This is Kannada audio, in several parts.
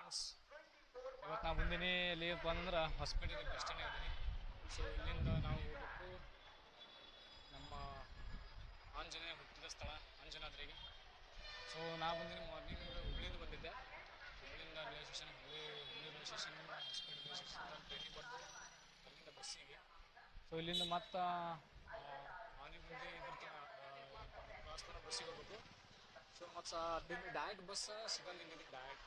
ಫ್ರೆಂಡ್ಸ್ ಇವತ್ತು ನಾ ಬಂದೀನಿ ಎಲ್ಲಿಯಪ್ಪ ಅಂದ್ರೆ ಹಾಸ್ಪಿಟಲ್ ಬಸ್ ಸ್ಟ್ಯಾಂಡ್ ಇದ್ದೀನಿ ಸೊ ಇಲ್ಲಿಂದ ನಾವು ಹೋಗ್ಬೇಕು ನಮ್ಮ ಆಂಜನೇಯ ಹುಟ್ಟಿದ ಸ್ಥಳ ಅಂಜನಾದ್ರಿಗೆ ಸೊ ನಾ ಬಂದೀನಿ ಮಾರ್ನಿಂಗ್ ಹುಬ್ಳಿಯಿಂದ ಬಂದಿದ್ದೆ ಹುಬ್ಳಿಯಿಂದ railway station Hubli Hubli railway station hospital railway station ಟ್ರೈನಿಗೆ ಬಂದು ಅಲ್ಲಿಂದ ಬಸ್ಸಿಗೆ ಸೊ ಇಲ್ಲಿಂದ ಮತ್ತೆ ಆನೆಗುಂದಿ ಇದ್ರ ಕ್ರಾಸ್ ಥರ ಬಸ್ಸಿಗೆ ಹೋಗ್ಬೇಕು ಸೊ ಮತ್ತು ಅಲ್ಲಿಂದ ಡೈರೆಕ್ಟ್ ಬಸ್ ಸಿಗಲ್ಲ ನಿಮಗೆ ಡೈರೆಕ್ಟ್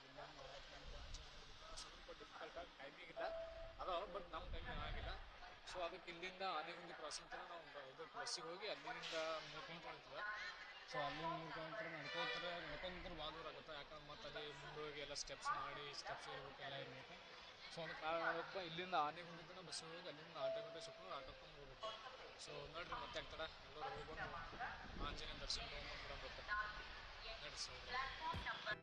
ಸ್ವಲ್ಪ ಡಿಫಿಕಲ್ಟ್ ಆಗಿ ಟೈಮಿಂಗ್ ಇಲ್ಲ ಅದಾವ ಬಟ್ ನಮ್ಮ ಟೈಮಿಂಗ್ ಆಗಿಲ್ಲ ಸೊ ಅದಕ್ಕೆ ಇಲ್ಲಿಂದ ಆನೆಗುಂದಿ ಕ್ರಾಸಿಂಗ್ ಥರ ನಾವು ಬ- ಇದು ಬಸ್ಸಿಗೆ ಹೋಗಿ ಅಲ್ಲಿಂದ ನೋಡ್ಕೊಂಡು ಹೊಂಟಿದ್ವಿ ಸೊ ಅಲ್ಲಿಂದ ನೋಡ್ಕೊಂಡ್ರೆ ನಡ್ಕೋತಾರೆ ನಡ್ಕೊಂಡ್ರೆ ಭಾಳ ದೂರ ಆಗುತ್ತೆ ಯಾಕಂದ್ರೆ ಮತ್ತೆ ಅದೇ ಮುಂದೆ ಹೋಗಿ ಎಲ್ಲ ಸ್ಟೆಪ್ಸ್ ಮಾಡಿ ಸ್ಟೆಪ್ಸ್ ಇರಬೇಕು ಎಲ್ಲ ಇರಬೇಕು ಸೊ ಅದಕ್ಕೆ ನಾವು ಮಾಡಪ್ಪ ಇಲ್ಲಿಂದ ಆನೆಗುಂದಿದ್ದನ ಬಸ್ ಹೋಗಿ ಅಲ್ಲಿಂದ ಆಟೋ ಗಂಟೆ ಸಿಕ್ಕೊಂಡು ಆಟೋಕೊಂಡು ಹೋಗ್ಬೇಕು ಸೊ ನೋಡ್ರಿ ಮತ್ತೆ ಆಗ್ತಡ ಎಲ್ಲರೂ ಹೋಗ್ಬಂದು ಆಂಜನೇಯ ದರ್ಶನ ತೊಗೊಂಡ್ಬಂದು ನಡ್ರಿ ಸೊ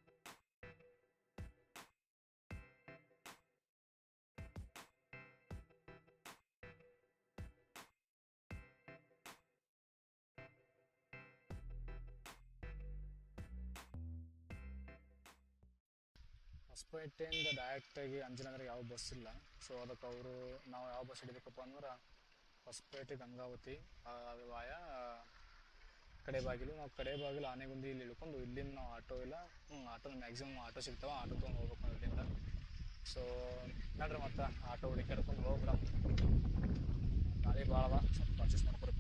ಹೊಸಪೇಟೆಯಿಂದ ಡೈರೆಕ್ಟಾಗಿ ಅಂಜನಗರಿಗೆ ಯಾವ ಬಸ್ ಇಲ್ಲ ಸೊ ಅದಕ್ಕೆ ಅವರು ನಾವು ಯಾವ ಬಸ್ ಹಿಡಿಬೇಕಪ್ಪ ಅಂದ್ರೆ ಹೊಸಪೇಟೆ ಗಂಗಾವತಿ ಆ, ಅದು ವಾಯ ಕಡೆ ಬಾಗಿಲು ನಾವು ಕಡೆ ಬಾಗಿಲು ಆನೆಗುಂದಿ ಇಲ್ಲಿ ಇಳ್ಕೊಂಡು ಇಲ್ಲಿಂದ ನಾವು ಆಟೋ ಇಲ್ಲ ಹ್ಞೂ ಆಟೋ ಮ್ಯಾಕ್ಸಿಮಮ್ ಆಟೋ ಸಿಗ್ತಾವೆ ಆಟೋ ತೊಗೊಂಡು ಹೋಗ್ಬೇಕು ನಾವು ಇಲ್ಲಿಂದ ಸೊ ನಡ್ರಿ ಮತ್ತೆ ಆಟೋ ಹುಡುಕಾಡ್ಕೊಂಡು ಹೋಗ್ಬಿಡ ನಾಳೆ ಭಾಳ ಅದ ಸ್ವಲ್ಪ ಪರ್ಚೇಸ್ ಮಾಡ್ಕೊರಪ್ಪ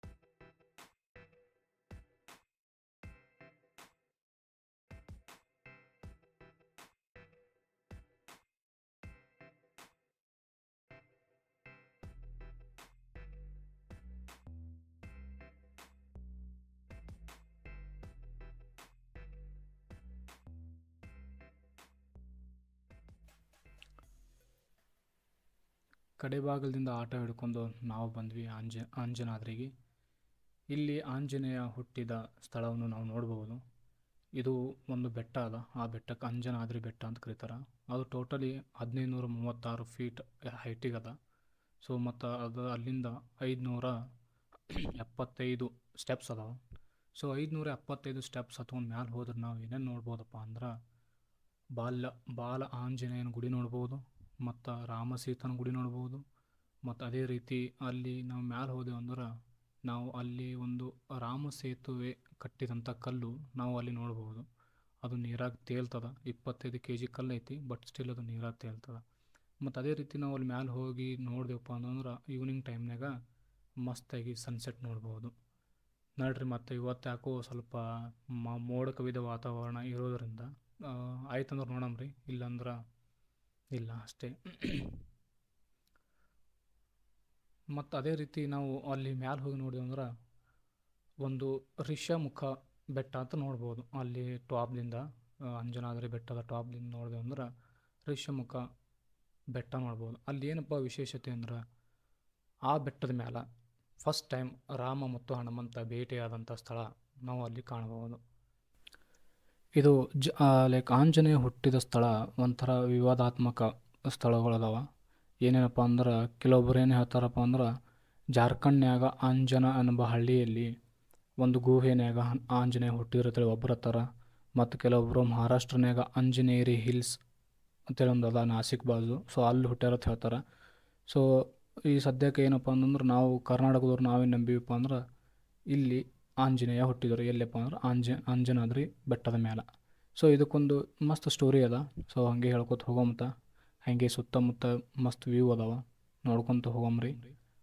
ಕಡೆ ಭಾಗದಿಂದ ಆಟೋ ಹಿಡ್ಕೊಂಡು ನಾವು ಬಂದ್ವಿ ಆಂಜ ಆಂಜನಾದ್ರಿಗೆ ಇಲ್ಲಿ ಆಂಜನೇಯ ಹುಟ್ಟಿದ ಸ್ಥಳವನ್ನು ನಾವು ನೋಡ್ಬೋದು ಇದು ಒಂದು ಬೆಟ್ಟ ಅದ ಆ ಬೆಟ್ಟಕ್ಕೆ ಅಂಜನಾದ್ರಿ ಬೆಟ್ಟ ಅಂತ ಕರೀತಾರೆ ಅದು ಟೋಟಲಿ ಹದಿನೈದು ನೂರ ಮೂವತ್ತಾರು ಫೀಟ್ ಹೈಟಿಗೆ ಅದ ಸೊ ಮತ್ತು ಅದು ಅಲ್ಲಿಂದ ಐದುನೂರ ಎಪ್ಪತ್ತೈದು ಸ್ಟೆಪ್ಸ್ ಅದಾವೆ ಸೊ ಐದುನೂರ ಎಪ್ಪತ್ತೈದು ಸ್ಟೆಪ್ಸ್ ಹತ್ಕೊಂಡು ಮ್ಯಾಲೆ ಹೋದ್ರೆ ನಾವು ಏನೇನು ನೋಡ್ಬೋದಪ್ಪ ಅಂದ್ರೆ ಬಾಲ್ಯ ಬಾಲ ಆಂಜನೇಯನ ಗುಡಿ ನೋಡ್ಬೋದು ಮತ್ತು ರಾಮಸೀತನ ಗುಡಿ ನೋಡ್ಬೋದು ಮತ್ತು ಅದೇ ರೀತಿ ಅಲ್ಲಿ ನಾವು ಮ್ಯಾಲೆ ಹೋದೆವು ಅಂದ್ರೆ ನಾವು ಅಲ್ಲಿ ಒಂದು ರಾಮ ಸೇತುವೆ ಕಟ್ಟಿದಂಥ ಕಲ್ಲು ನಾವು ಅಲ್ಲಿ ನೋಡ್ಬೋದು ಅದು ನೀರಾಗ ತೇಲ್ತದ ಇಪ್ಪತ್ತೈದು ಕೆ ಜಿ ಕಲ್ಲು ಐತಿ ಬಟ್ ಸ್ಟಿಲ್ ಅದು ನೀರಾಗ ತೇಲ್ತದ ಮತ್ತು ಅದೇ ರೀತಿ ನಾವು ಅಲ್ಲಿ ಮ್ಯಾಲೆ ಹೋಗಿ ನೋಡಿದೆವಪ್ಪ ಅಂತಂದ್ರೆ ಈವ್ನಿಂಗ್ ಟೈಮ್ನಾಗ ಮಸ್ತಾಗಿ ಸನ್ಸೆಟ್ ನೋಡ್ಬೋದು ನೋಡ್ರಿ ಮತ್ತು ಇವತ್ತು ಯಾಕೋ ಸ್ವಲ್ಪ ಮ ಮೋಡ ಕವಿದ ವಾತಾವರಣ ಇರೋದರಿಂದ ಆಯ್ತಂದ್ರೆ ನೋಡಮ್ರಿ ಇಲ್ಲಂದ್ರೆ ಇಲ್ಲ ಅಷ್ಟೇ ಮತ್ತು ಅದೇ ರೀತಿ ನಾವು ಅಲ್ಲಿ ಮ್ಯಾಲೆ ಹೋಗಿ ನೋಡಿದ್ವಿ ಅಂದ್ರೆ ಒಂದು ಋಷಮುಖ ಬೆಟ್ಟ ಅಂತ ನೋಡ್ಬೋದು ಅಲ್ಲಿ ಟಾಪ್ದಿಂದ ಅಂಜನಾದ್ರಿ ಬೆಟ್ಟದ ಟಾಪ್ದಿಂದ ನೋಡಿದೆ ಅಂದ್ರೆ ಋಷಮುಖ ಬೆಟ್ಟ ನೋಡ್ಬೋದು ಅಲ್ಲಿ ಏನಪ್ಪ ವಿಶೇಷತೆ ಅಂದ್ರೆ ಆ ಬೆಟ್ಟದ ಮೇಲೆ ಫಸ್ಟ್ ಟೈಮ್ ರಾಮ ಮತ್ತು ಹನುಮಂತ ಭೇಟಿಯಾದಂಥ ಸ್ಥಳ ನಾವು ಅಲ್ಲಿ ಕಾಣಬಹುದು ಇದು ಜ ಲೈಕ್ ಆಂಜನೇಯ ಹುಟ್ಟಿದ ಸ್ಥಳ ಒಂಥರ ವಿವಾದಾತ್ಮಕ ಸ್ಥಳಗಳದಾವ ಏನೇನಪ್ಪ ಅಂದ್ರೆ ಕೆಲವೊಬ್ರು ಏನು ಹೇಳ್ತಾರಪ್ಪ ಅಂದ್ರೆ ಜಾರ್ಖಂಡ್ನ್ಯಾಗ ಆಂಜನ ಅನ್ನುವ ಹಳ್ಳಿಯಲ್ಲಿ ಒಂದು ಗುಹೆನ್ಯಾಗ ಹನ್- ಆಂಜನೇಯ ಹುಟ್ಟಿರುತ್ತೆ ಒಬ್ಬರ ಹತ್ತಾರ ಮತ್ತು ಕೆಲವೊಬ್ಬರು ಮಹಾರಾಷ್ಟ್ರನ್ಯಾಗ ಅಂಜನೇರಿ ಹಿಲ್ಸ್ ಅಂತೇಳಿ ಒಂದು ಅದ ನಾಸಿಕ್ ಬಾಜು ಸೊ ಅಲ್ಲಿ ಹುಟ್ಟ್ಯಾರ ಅಂತ ಹೇಳ್ತಾರೆ ಸೊ ಈ ಸದ್ಯಕ್ಕೆ ಏನಪ್ಪ ಅಂತಂದ್ರೆ ನಾವು ಕರ್ನಾಟಕದವ್ರು ನಾವೇನು ನಂಬೀವಪ್ಪ ಅಂದ್ರೆ ಇಲ್ಲಿ ಆಂಜನೇಯ ಹುಟ್ಟಿದರು ಎಲ್ಲಪ್ಪ ಅಂದ್ರೆ ಆಂಜ ಅಂಜನಾದ್ರಿ ಬೆಟ್ಟದ ಮೇಲೆ ಸೊ ಇದಕ್ಕೊಂದು ಮಸ್ತ್ ಸ್ಟೋರಿ ಅದ ಸೊ ಹಾಗೆ ಹೇಳ್ಕೊತ ಹೋಗೋಮಂತ ಹಾಗೆ ಸುತ್ತಮುತ್ತ ಮಸ್ತ್ ವ್ಯೂ ಅದಾವ ನೋಡ್ಕೊತ ಹೋಗಮ್ರಿ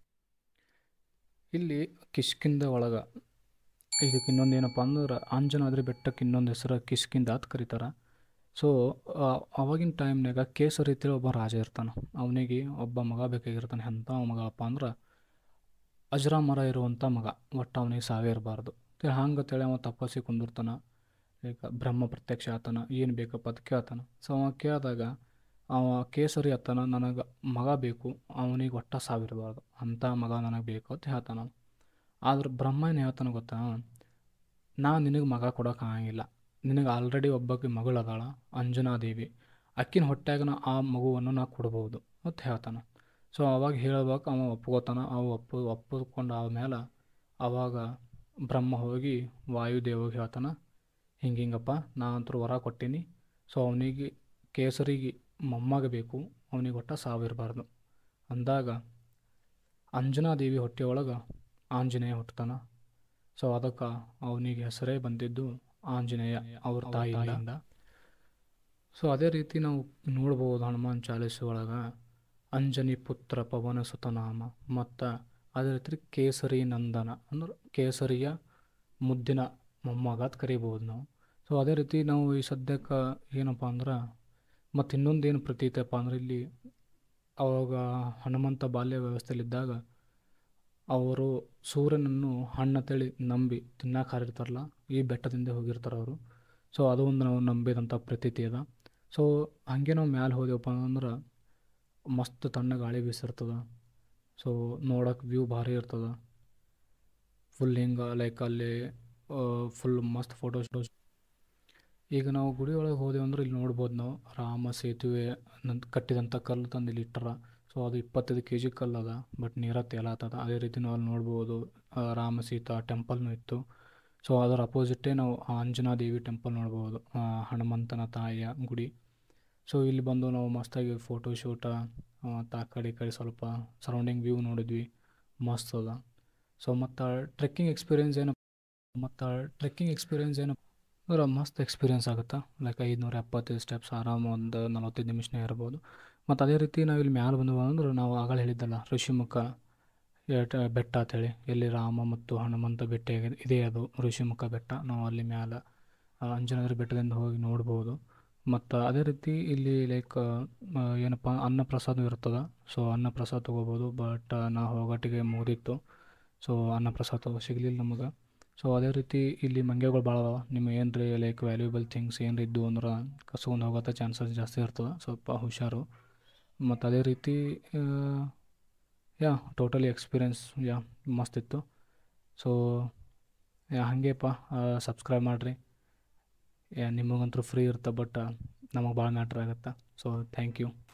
ಇಲ್ಲಿ ಕಿಷ್ಕಿಂದ ಒಳಗೆ ಇದಕ್ಕೆ ಇನ್ನೊಂದು ಏನಪ್ಪ ಅಂದ್ರೆ ಅಂಜನಾದ್ರಿ ಬೆಟ್ಟಕ್ಕೆ ಇನ್ನೊಂದು ಹೆಸರು ಕಿಷ್ಕಿಂದ ಅಂತ ಕರೀತಾರೆ ಸೊ ಅವಾಗಿನ ಟೈಮ್ನಾಗ ಕೇಸರಿ ಅಂತೇಳಿ ಒಬ್ಬ ರಾಜ ಇರ್ತಾನೆ ಅವನಿಗೆ ಒಬ್ಬ ಮಗ ಬೇಕಾಗಿರ್ತಾನೆ ಎಂಥ ಮಗಪ್ಪ ಅಂದ್ರೆ ಅಜರಾಮರ ಇರುವಂಥ ಮಗ ಒಟ್ಟು ಅವನಿಗೆ ಸಾವೇ ಇರಬಾರ್ದು ಹಂಗೆ ಅಂತೇಳಿ ಅವ ತಪಸ್ಸಿ ಕುಂದಿರ್ತಾನೆ ಈಗ ಬ್ರಹ್ಮ ಪ್ರತ್ಯಕ್ಷ ಆತನ ಏನು ಬೇಕಪ್ಪ ಅಂತ ಕೇಳ್ತಾನೆ ಸೊ ಅವ ಕೇಳಿದಾಗ ಅವ ಕೇಸರಿ ಆತನ ನನಗೆ ಮಗ ಬೇಕು ಅವನಿಗೆ ಒಟ್ಟ ಸಾವಿರಬಾರ್ದು ಅಂಥ ಮಗ ನನಗೆ ಬೇಕು ಅಂತ ಹೇಳ್ತಾನ ಅವ. ಆದ್ರೆ ಬ್ರಹ್ಮ ಏನು ಹೇಳ್ತಾನೆ ಗೊತ್ತಾ ನಾ ನಿನಗೆ ಮಗ ಕೊಡೋಕೆ ಆಗಂಗಿಲ್ಲ ನಿನಗೆ ಆಲ್ರೆಡಿ ಒಬ್ಬಕ್ಕೆ ಮಗಳು ಅದಾಳ ಅಂಜನಾದೇವಿ ಅಕ್ಕಿನ ಹೊಟ್ಯಾಗ ಆ ಮಗುವನ್ನು ನಾ ಕೊಡ್ಬೋದು ಅಂತ ಹೇಳ್ತಾನೆ ಸೊ ಅವಾಗ ಹೇಳ್ಬೇಕು ಅವ ಒಪ್ಕೋತಾನ ಅವ ಒಪ್ಪು ಒಪ್ಪಿಕೊಂಡು ಆದ್ಮೇಲೆ ಅವಾಗ ಬ್ರಹ್ಮ ಹೋಗಿ ವಾಯುದೇವಿಗೆ ಹೇಳ್ತಾನೆ ಹಿಂಗೆ ಹಿಂಗಪ್ಪ ನಾ ಅಂತೂ ವರ ಕೊಟ್ಟೀನಿ ಸೊ ಅವನಿಗೆ ಕೇಸರಿಗೆ ಮೊಮ್ಮಗ ಬೇಕು ಅವನಿಗೆ ಒಟ್ಟು ಸಾವಿರಬಾರ್ದು ಅಂದಾಗ ಅಂಜನಾದೇವಿ ಹೊಟ್ಟೆಯೊಳಗೆ ಆಂಜನೇಯ ಹುಟ್ಟತಾನ ಸೊ ಅದಕ್ಕೆ ಅವನಿಗೆ ಹೆಸರೇ ಬಂದಿದ್ದು ಆಂಜನೇಯ ಅವ್ರ ತಾಯಿಯಿಂದ ಸೊ ಅದೇ ರೀತಿ ನಾವು ನೋಡ್ಬೋದು ಹನುಮಾನ್ ಚಾಲೀಸ್ ಒಳಗೆ ಅಂಜನಿ ಪುತ್ರ ಪವನ ಸುತನಾಮ ಮತ್ತು ಅದೇ ರೀತಿ ಕೇಸರಿ ನಂದನ ಅಂದ್ರೆ ಕೇಸರಿಯ ಮುದ್ದಿನ ಮೊಮ್ಮಗ ಅಂತ ಕರಿಬೋದು ನಾವು ಸೊ ಅದೇ ರೀತಿ ನಾವು ಈ ಸದ್ಯಕ್ಕೆ ಏನಪ್ಪ ಅಂದ್ರೆ ಮತ್ತು ಇನ್ನೊಂದು ಏನು ಪ್ರತೀತಪ್ಪ ಅಂದ್ರೆ ಇಲ್ಲಿ ಅವಾಗ ಹನುಮಂತ ಬಾಲ್ಯ ವ್ಯವಸ್ಥೆಯಲ್ಲಿದ್ದಾಗ ಅವರು ಸೂರ್ಯನನ್ನು ಹಣ್ಣತೇಳಿ ನಂಬಿ ತಿನ್ನಕ್ಕೆ ಹಾರಿರ್ತಾರಲ್ಲ ಈ ಬೆಟ್ಟದಿಂದ ಹೋಗಿರ್ತಾರೆ ಅವರು ಸೊ ಅದು ಒಂದು ನಾವು ನಂಬಿದಂಥ ಪ್ರತೀತಿ ಅದ ಸೊ ಹಾಗೆ ನಾವು ಮ್ಯಾಲೆ ಹೋದೆವಪ್ಪ ಅಂದ್ರೆ ಮಸ್ತ್ ತಣ್ಣ ಗಾಳಿ ಬೀಸಿರ್ತದ ಸೊ ನೋಡೋಕೆ ವ್ಯೂ ಭಾರಿ ಇರ್ತದ ಫುಲ್ ಹಿಂಗೆ ಲೈಕ್ ಅಲ್ಲಿ ಫುಲ್ ಮಸ್ತ್ ಫೋಟೋಸ್ ಈಗ ನಾವು ಗುಡಿ ಒಳಗೆ ಹೋದೆವು ಅಂದ್ರೆ ಇಲ್ಲಿ ನೋಡ್ಬೋದು ನಾವು ರಾಮ ಸೇತುವೆ ನಂತ ಕಟ್ಟಿದಂಥ ಕಲ್ಲು ತಂದು ಇಲ್ಲಿ ಇಟ್ಟರ ಸೊ ಅದು ಇಪ್ಪತ್ತೈದು ಕೆ ಜಿ ಕಲ್ಲು ಅದ ಬಟ್ ನೀರ ತೇಲಾತದ ಅದೇ ರೀತಿ ನಾವು ಅಲ್ಲಿ ನೋಡ್ಬೋದು ಆ, ರಾಮ ಸೀತಾ ಟೆಂಪಲ್ನೂ ಇತ್ತು ಸೊ ಅದರ ಅಪೋಸಿಟ್ಟೇ ನಾವು ಆಂಜನಾದೇವಿ ಟೆಂಪಲ್ ನೋಡ್ಬೋದು ಆ, ಹನುಮಂತನ ತಾಯಿಯ ಗುಡಿ ಸೊ ಇಲ್ಲಿ ಬಂದು ನಾವು ಮಸ್ತಾಗಿ ಫೋಟೋ ಶೂಟ ಮತ್ತು ಆ ಕಡೆ ಈ ಕಡೆ ಸ್ವಲ್ಪ ಸರೌಂಡಿಂಗ್ ವ್ಯೂ ನೋಡಿದ್ವಿ ಮಸ್ತ್ ಅದ ಸೊ ಮತ್ತು ಟ್ರೆಕ್ಕಿಂಗ್ ಎಕ್ಸ್ಪೀರಿಯೆನ್ಸ್ ಏನು ಮತ್ತು ಟ್ರೆಕ್ಕಿಂಗ್ ಎಕ್ಸ್ಪೀರಿಯೆನ್ಸ್ ಏನು ಅಂದ್ರೆ ಮಸ್ತ್ ಎಕ್ಸ್ಪೀರಿಯೆನ್ಸ್ ಆಗುತ್ತೆ ಲೈಕ್ ಐದುನೂರ ಎಪ್ಪತ್ತೈದು ಸ್ಟೆಪ್ಸ್ ಆರಾಮ ಒಂದು ನಲವತ್ತೈದು ನಿಮಿಷನೇ ಇರ್ಬೋದು ಮತ್ತು ಅದೇ ರೀತಿ ನಾವು ಇಲ್ಲಿ ಮ್ಯಾಲೆ ಬಂದವು ಅಂದ್ರೆ ನಾವು ಆಗಲೇ ಹೇಳಿದ್ದಲ್ಲ ಋಷಿಮುಖ ಏಟ್ ಬೆಟ್ಟ ಅಂತೇಳಿ ಎಲ್ಲಿ ರಾಮ ಮತ್ತು ಹನುಮಂತ ಬೆಟ್ಟ ಇದೆ- ಇದೆ ಅದು ಋಷಿಮುಖ ಬೆಟ್ಟ ನಾವು ಅಲ್ಲಿ ಮ್ಯಾಲೆ ಆ, ಅಂಜನಾದ್ರಿ ಬೆಟ್ಟದಿಂದ ಹೋಗಿ ನೋಡ್ಬೋದು ಮತ್ತು ಅದೇ ರೀತಿ ಇಲ್ಲಿ ಲೈಕ್ ಏನಪ್ಪ ಅನ್ನ ಪ್ರಸಾದ ಇರ್ತದೆ ಸೊ ಅನ್ನ ಪ್ರಸಾದ ತೊಗೋಬೋದು ಬಟ್ ನಾ ಹೋಗೋಟಿಗೆ ಮುಗಿದಿತ್ತು ಸೊ ಅನ್ನ ಪ್ರಸಾದ ತಗೋ ಸಿಗಲಿಲ್ಲ ನಮಗೆ ಸೊ ಅದೇ ರೀತಿ ಇಲ್ಲಿ ಮಂಗ್ಯಗಳು ಭಾಳ ಅದಾವ ನಿಮ್ಗೆ ಏನು ರೀ ಲೈಕ್ ವ್ಯಾಲ್ಯೂಬಲ್ ಥಿಂಗ್ಸ್ ಏನು ಇದ್ದು ಅಂದ್ರೆ ಕಸ್ಕೊಂಡು ಹೋಗೋತ್ತ ಚಾನ್ಸಸ್ ಜಾಸ್ತಿ ಇರ್ತದೆ ಸ್ವಲ್ಪ ಹುಷಾರು ಮತ್ತು ಅದೇ ರೀತಿ ಯಾ ಟೋಟಲಿ ಎಕ್ಸ್ಪೀರಿಯನ್ಸ್ ಯಾ ಮಸ್ತ್ ಇತ್ತು ಸೊ ಯಾ ಹಾಗೇಪ್ಪ ಸಬ್ಸ್ಕ್ರೈಬ್ ಮಾಡಿರಿ ಯಾ ನಿಮಗಂತೂ ಫ್ರೀ ಇರುತ್ತೆ ಬಟ್ ನಮಗೆ ಭಾಳ ಮ್ಯಾಟ್ರ್ ಆಗುತ್ತೆ ಸೊ ಥ್ಯಾಂಕ್ ಯು